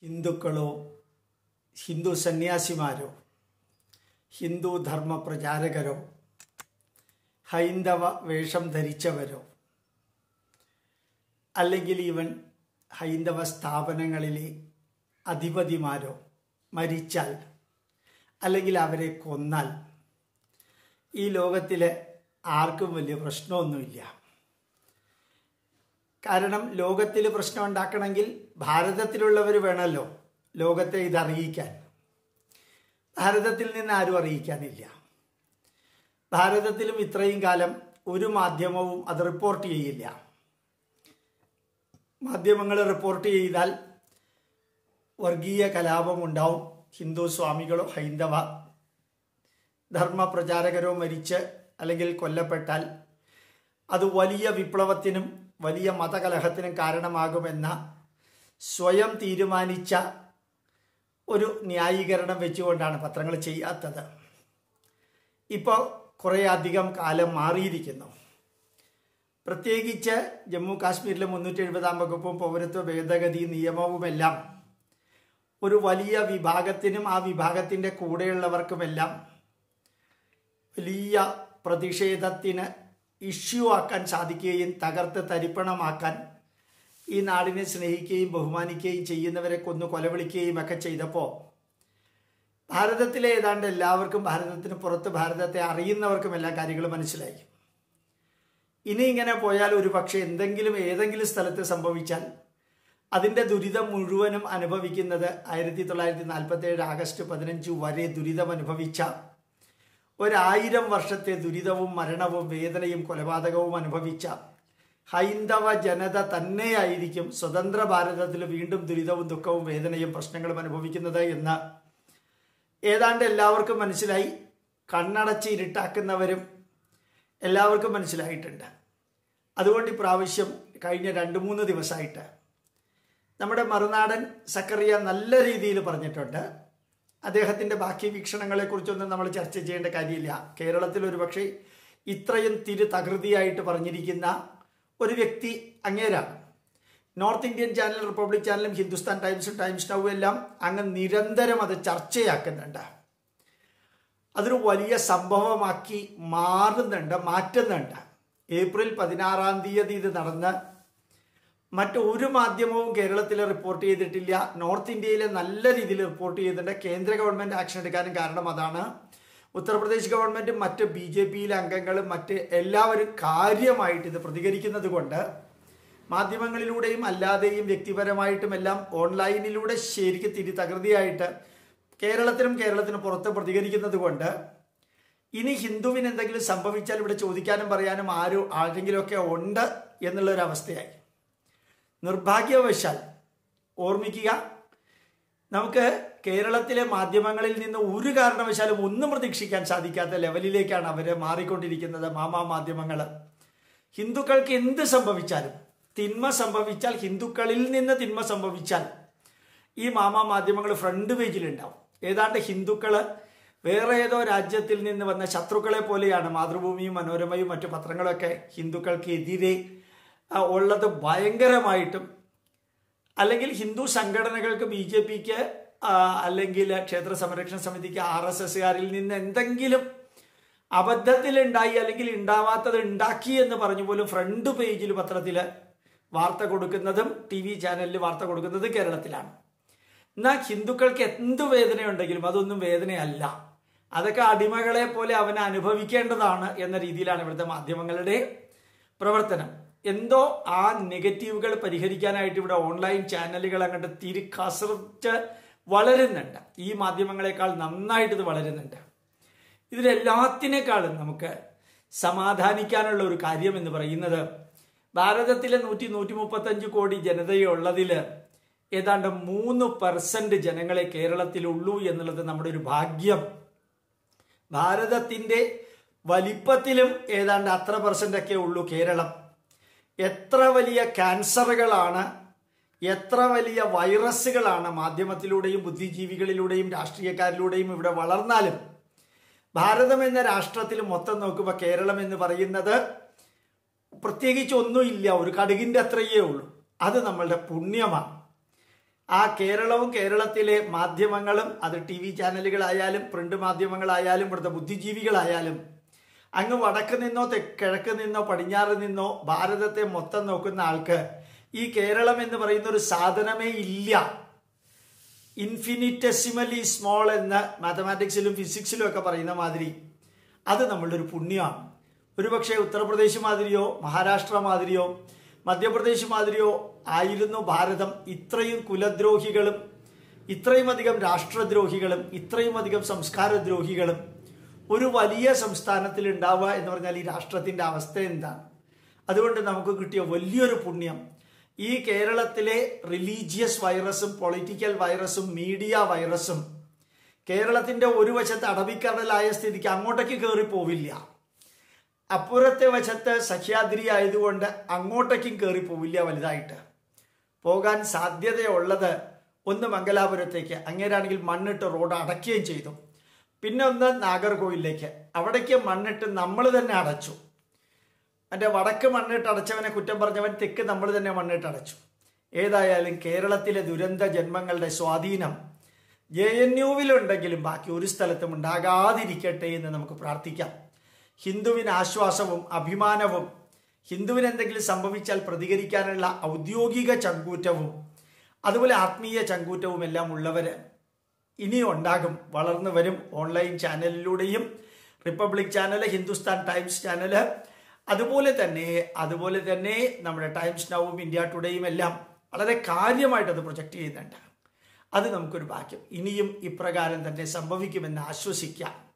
ഹിന്ദുക്കളോ ഹിന്ദു സന്യാസിമാരോ ഹിന്ദു ധർമ്മ പ്രചാരകരോ ഹൈന്ദവ വേഷം ധരിച്ചവരോ അല്ലെങ്കിൽ ഈവൻ ഹൈന്ദവ സ്ഥാപനങ്ങളിലെ അധിപതിമാരോ മരിച്ചാൽ അല്ലെങ്കിൽ അവരെ കൊന്നാൽ ഈ ലോകത്തിലെ ആർക്കും വലിയ പ്രശ്നമൊന്നുമില്ല കാരണം ലോകത്തിൽ പ്രശ്നം ഉണ്ടാക്കണമെങ്കിൽ ഭാരതത്തിലുള്ളവർ വേണമല്ലോ ലോകത്തെ ഇത് അറിയിക്കാൻ ഭാരതത്തിൽ നിന്ന് ആരും അറിയിക്കാനില്ല ഭാരതത്തിലും ഇത്രയും കാലം ഒരു മാധ്യമവും അത് റിപ്പോർട്ട് ചെയ്യില്ല മാധ്യമങ്ങൾ റിപ്പോർട്ട് ചെയ്താൽ വർഗീയ കലാപം ഉണ്ടാവും ഹിന്ദു സ്വാമികളോ ഹൈന്ദവ ധർമ്മ പ്രചാരകരോ മരിച്ച് അല്ലെങ്കിൽ കൊല്ലപ്പെട്ടാൽ അത് വലിയ വിപ്ലവത്തിനും വലിയ മതകലഹത്തിനും കാരണമാകുമെന്ന സ്വയം തീരുമാനിച്ച ഒരു ന്യായീകരണം വെച്ചുകൊണ്ടാണ് പത്രങ്ങൾ ചെയ്യാത്തത് ഇപ്പോൾ കുറേ അധികം കാലം മാറിയിരിക്കുന്നു പ്രത്യേകിച്ച് ജമ്മു കാശ്മീരിലെ മുന്നൂറ്റി എഴുപതാം വകുപ്പും പൗരത്വ ഭേദഗതി നിയമവുമെല്ലാം ഒരു വലിയ വിഭാഗത്തിനും ആ വിഭാഗത്തിൻ്റെ കൂടെയുള്ളവർക്കുമെല്ലാം വലിയ പ്രതിഷേധത്തിന് ഇഷ്യൂ ആക്കാൻ സാധിക്കുകയും തകർത്ത് തരിപ്പണമാക്കാൻ ഈ നാടിനെ സ്നേഹിക്കുകയും ബഹുമാനിക്കുകയും ചെയ്യുന്നവരെ കൊന്നു കൊലവിളിക്കുകയും ഒക്കെ ചെയ്തപ്പോൾ ഭാരതത്തിലെ ഏതാണ്ട് എല്ലാവർക്കും ഭാരതത്തിന് പുറത്ത് ഭാരതത്തെ അറിയുന്നവർക്കും എല്ലാ കാര്യങ്ങളും മനസ്സിലായി ഇനി ഇങ്ങനെ പോയാൽ ഒരു പക്ഷേ എന്തെങ്കിലും ഏതെങ്കിലും സ്ഥലത്ത് സംഭവിച്ചാൽ അതിൻ്റെ ദുരിതം മുഴുവനും അനുഭവിക്കുന്നത് ആയിരത്തി തൊള്ളായിരത്തി നാൽപ്പത്തി ഏഴ് ആഗസ്റ്റ് പതിനഞ്ച് വരെ ദുരിതം അനുഭവിച്ച ഒരായിരം വർഷത്തെ ദുരിതവും മരണവും വേദനയും കൊലപാതകവും അനുഭവിച്ച ഹൈന്ദവ ജനത തന്നെയായിരിക്കും സ്വതന്ത്ര ഭാരതത്തിൽ വീണ്ടും ദുരിതവും ദുഃഖവും വേദനയും പ്രശ്നങ്ങളും അനുഭവിക്കുന്നത് എന്ന് ഏതാണ്ട് എല്ലാവർക്കും മനസ്സിലായി കണ്ണടച്ച് ഇരുട്ടാക്കുന്നവരും എല്ലാവർക്കും മനസ്സിലായിട്ടുണ്ട് അതുകൊണ്ട് ഇപ്രാവശ്യം കഴിഞ്ഞ രണ്ട് മൂന്ന് ദിവസമായിട്ട് നമ്മുടെ മറുനാടൻ സക്കറിയ നല്ല രീതിയിൽ പറഞ്ഞിട്ടുണ്ട് അദ്ദേഹത്തിൻ്റെ ബാക്കി വീക്ഷണങ്ങളെക്കുറിച്ചൊന്നും നമ്മൾ ചർച്ച ചെയ്യേണ്ട കാര്യമില്ല കേരളത്തിൽ ഒരുപക്ഷെ ഇത്രയും തിരു തകൃതിയായിട്ട് പറഞ്ഞിരിക്കുന്ന ഒരു വ്യക്തി അങ്ങേരാണ് നോർത്ത് ഇന്ത്യൻ ചാനൽ റിപ്പബ്ലിക് ചാനലും ഹിന്ദുസ്ഥാൻ ടൈംസും ടൈംസ് നൗ എല്ലാം അങ്ങ് നിരന്തരം അത് ചർച്ചയാക്കുന്നുണ്ട് അതൊരു വലിയ സംഭവമാക്കി മാറുന്നുണ്ട് മാറ്റുന്നുണ്ട് ഏപ്രിൽ പതിനാറാം തീയതി ഇത് നടന്ന് മറ്റൊരു മാധ്യമവും കേരളത്തിൽ റിപ്പോർട്ട് ചെയ്തിട്ടില്ല നോർത്ത് ഇന്ത്യയിലെ നല്ല രീതിയിൽ റിപ്പോർട്ട് ചെയ്തിട്ടുണ്ട് കേന്ദ്ര ഗവൺമെൻറ് ആക്ഷൻ എടുക്കാനും കാരണം അതാണ് ഉത്തർപ്രദേശ് ഗവൺമെൻറ്റും മറ്റ് ബി ജെ പിയിലെ അംഗങ്ങളും മറ്റ് എല്ലാവരും കാര്യമായിട്ട് ഇത് പ്രതികരിക്കുന്നത് കൊണ്ട് മാധ്യമങ്ങളിലൂടെയും അല്ലാതെയും വ്യക്തിപരമായിട്ടും എല്ലാം ഓൺലൈനിലൂടെ ശരിക്കും തിരി തകൃതിയായിട്ട് കേരളത്തിനും കേരളത്തിന് പുറത്ത് പ്രതികരിക്കുന്നത് കൊണ്ട് ഇനി ഹിന്ദുവിന് എന്തെങ്കിലും സംഭവിച്ചാൽ ഇവിടെ ചോദിക്കാനും പറയാനും ആരും ആരെങ്കിലുമൊക്കെ ഉണ്ട് എന്നുള്ളൊരവസ്ഥയായി നിർഭാഗ്യവശാൽ ഓർമ്മിക്കുക നമുക്ക് കേരളത്തിലെ മാധ്യമങ്ങളിൽ നിന്ന് ഒരു കാരണവശാലും ഒന്നും പ്രതീക്ഷിക്കാൻ സാധിക്കാത്ത ലെവലിലേക്കാണ് അവർ മാറിക്കൊണ്ടിരിക്കുന്നത് മാമാ മാധ്യമങ്ങൾ ഹിന്ദുക്കൾക്ക് എന്ത് സംഭവിച്ചാലും തിന്മ സംഭവിച്ചാൽ ഹിന്ദുക്കളിൽ നിന്ന് തിന്മ സംഭവിച്ചാൽ ഈ മാമാ മാധ്യമങ്ങൾ ഫ്രണ്ട് പേജിലുണ്ടാവും ഏതാണ്ട് ഹിന്ദുക്കൾ വേറെ ഏതോ രാജ്യത്തിൽ നിന്ന് വന്ന ശത്രുക്കളെ പോലെയാണ് മാതൃഭൂമിയും മനോരമയും മറ്റു പത്രങ്ങളൊക്കെ ഹിന്ദുക്കൾക്ക് എതിരെ ഉള്ളത് ഭയങ്കരമായിട്ടും അല്ലെങ്കിൽ ഹിന്ദു സംഘടനകൾക്ക് ബി ജെ പിക്ക് അല്ലെങ്കിൽ ക്ഷേത്ര സംരക്ഷണ സമിതിക്ക് ആർ എസ് എസ്സുകാരിൽ നിന്ന് എന്തെങ്കിലും അബദ്ധത്തിലുണ്ടായി അല്ലെങ്കിൽ ഉണ്ടാവാത്തത് ഉണ്ടാക്കി എന്ന് പറഞ്ഞു പോലും ഫ്രണ്ട് പേജിൽ പത്രത്തിൽ വാർത്ത കൊടുക്കുന്നതും ടി വി ചാനലിൽ വാർത്ത കൊടുക്കുന്നത് കേരളത്തിലാണ് എന്നാൽ ഹിന്ദുക്കൾക്ക് എന്ത് വേദനയുണ്ടെങ്കിലും അതൊന്നും വേദനയല്ല അതൊക്കെ അടിമകളെ പോലെ അവനെ അനുഭവിക്കേണ്ടതാണ് എന്ന രീതിയിലാണ് ഇവിടുത്തെ മാധ്യമങ്ങളുടെ പ്രവർത്തനം എന്തോ ആ നെഗറ്റീവുകൾ പരിഹരിക്കാനായിട്ട് ഇവിടെ ഓൺലൈൻ ചാനലുകൾ അങ്ങോട്ട് തിരിക്കസർച്ച് വളരുന്നുണ്ട് ഈ മാധ്യമങ്ങളെക്കാൾ നന്നായിട്ട് ഇത് വളരുന്നുണ്ട് ഇതിലെല്ലാത്തിനേക്കാളും നമുക്ക് സമാധാനിക്കാനുള്ള ഒരു കാര്യം എന്ന് പറയുന്നത് ഭാരതത്തിലെ നൂറ്റി നൂറ്റി മുപ്പത്തഞ്ച് കോടി ജനതയുള്ളതിൽ ഏതാണ്ട് മൂന്ന് പെർസെന്റ് ജനങ്ങളെ കേരളത്തിലുള്ളൂ എന്നുള്ളത് നമ്മുടെ ഒരു ഭാഗ്യം ഭാരതത്തിൻ്റെ വലിപ്പത്തിലും ഏതാണ്ട് അത്ര പെർസെൻ്റ് ഒക്കെ ഉള്ളൂ കേരളം എത്ര വലിയ ക്യാൻസറുകളാണ് എത്ര വലിയ വൈറസുകളാണ് മാധ്യമത്തിലൂടെയും ബുദ്ധിജീവികളിലൂടെയും രാഷ്ട്രീയക്കാരിലൂടെയും ഇവിടെ വളർന്നാലും ഭാരതം എന്ന രാഷ്ട്രത്തിൽ മൊത്തം നോക്കുമ്പോൾ കേരളം എന്ന് പറയുന്നത് പ്രത്യേകിച്ച് ഒന്നുമില്ല ഒരു കടുകിൻ്റെ അത്രയേ ഉള്ളൂ അത് നമ്മളുടെ പുണ്യമാണ് ആ കേരളവും കേരളത്തിലെ മാധ്യമങ്ങളും അത് ടി വി ചാനലുകളായാലും പ്രിന്റ് മാധ്യമങ്ങളായാലും ഇവിടുത്തെ ബുദ്ധിജീവികളായാലും അങ്ങ് വടക്ക് നിന്നോ തെ കിഴക്ക് നിന്നോ പടിഞ്ഞാറ് നിന്നോ ഭാരതത്തെ മൊത്തം നോക്കുന്ന ആൾക്ക് ഈ കേരളം എന്ന് പറയുന്ന ഒരു സാധനമേ ഇല്ല ഇൻഫിനിറ്റസിമലി സ്മോൾ എന്ന് മാത്തമാറ്റിക്സിലും ഫിസിക്സിലും ഒക്കെ പറയുന്ന മാതിരി അത് നമ്മളുടെ ഒരു പുണ്യമാണ് ഒരുപക്ഷെ ഉത്തർപ്രദേശ് മാതിരിയോ മഹാരാഷ്ട്ര മാതിരിയോ മധ്യപ്രദേശ് മാതിരിയോ ആയിരുന്നു ഭാരതം ഇത്രയും കുലദ്രോഹികളും ഇത്രയും അധികം രാഷ്ട്രദ്രോഹികളും ഇത്രയും അധികം സംസ്കാരദ്രോഹികളും ഒരു വലിയ സംസ്ഥാനത്തിൽ ഉണ്ടാവുക എന്ന് പറഞ്ഞാൽ ഈ രാഷ്ട്രത്തിന്റെ അവസ്ഥ എന്താണ് അതുകൊണ്ട് നമുക്ക് കിട്ടിയ വലിയൊരു പുണ്യം ഈ കേരളത്തിലെ റിലീജിയസ് വൈറസും പൊളിറ്റിക്കൽ വൈറസും മീഡിയ വൈറസും കേരളത്തിന്റെ ഒരു വശത്ത് അടവിക്കടലായ സ്ഥിതിക്ക് അങ്ങോട്ടേക്ക് കയറി പോവില്ല അപ്പുറത്തെ വശത്ത് സഹ്യാദ്രി ആയതുകൊണ്ട് അങ്ങോട്ടേക്കും കയറി പോവില്ല വലുതായിട്ട് പോകാൻ സാധ്യതയുള്ളത് ഒന്ന് മംഗലാപുരത്തേക്ക് അങ്ങേരാണെങ്കിൽ മണ്ണിട്ട് റോഡ് അടയ്ക്കുകയും ചെയ്തു പിന്നെ ഒന്ന് നാഗർകോവിലേക്ക് അവിടേക്ക് മണ്ണിട്ട് നമ്മൾ തന്നെ അടച്ചു എൻ്റെ വടക്ക് മണ്ണിട്ട് അടച്ചവനെ കുറ്റം പറഞ്ഞവൻ തെക്ക് നമ്മൾ തന്നെ മണ്ണിട്ട് അടച്ചു ഏതായാലും കേരളത്തിലെ ദുരന്ത ജന്മങ്ങളുടെ സ്വാധീനം ജെ എൻ യുവിലുണ്ടെങ്കിലും ബാക്കി ഒരു സ്ഥലത്തും ഉണ്ടാകാതിരിക്കട്ടെ എന്ന് നമുക്ക് പ്രാർത്ഥിക്കാം ഹിന്ദുവിന് ആശ്വാസവും അഭിമാനവും ഹിന്ദുവിന് എന്തെങ്കിലും സംഭവിച്ചാൽ പ്രതികരിക്കാനുള്ള ഔദ്യോഗിക ചങ്കൂറ്റവും അതുപോലെ ആത്മീയ ചങ്കൂറ്റവും എല്ലാം ഉള്ളവര് ഇനിയും ഉണ്ടാകും വളർന്നു വരും ഓൺലൈൻ ചാനലിലൂടെയും Republic channel Hindustan Times channel അതുപോലെ തന്നെ അതുപോലെ തന്നെ നമ്മുടെ ടൈംസ് നവും ഇന്ത്യ ടുഡേയും എല്ലാം വളരെ കാര്യമായിട്ട് അത് പ്രൊജക്റ്റ് ചെയ്യുന്നുണ്ട് അത് നമുക്കൊരു ഭാഗ്യം ഇനിയും ഇപ്രകാരം തന്നെ സംഭവിക്കുമെന്ന് ആശ്വസിക്കാം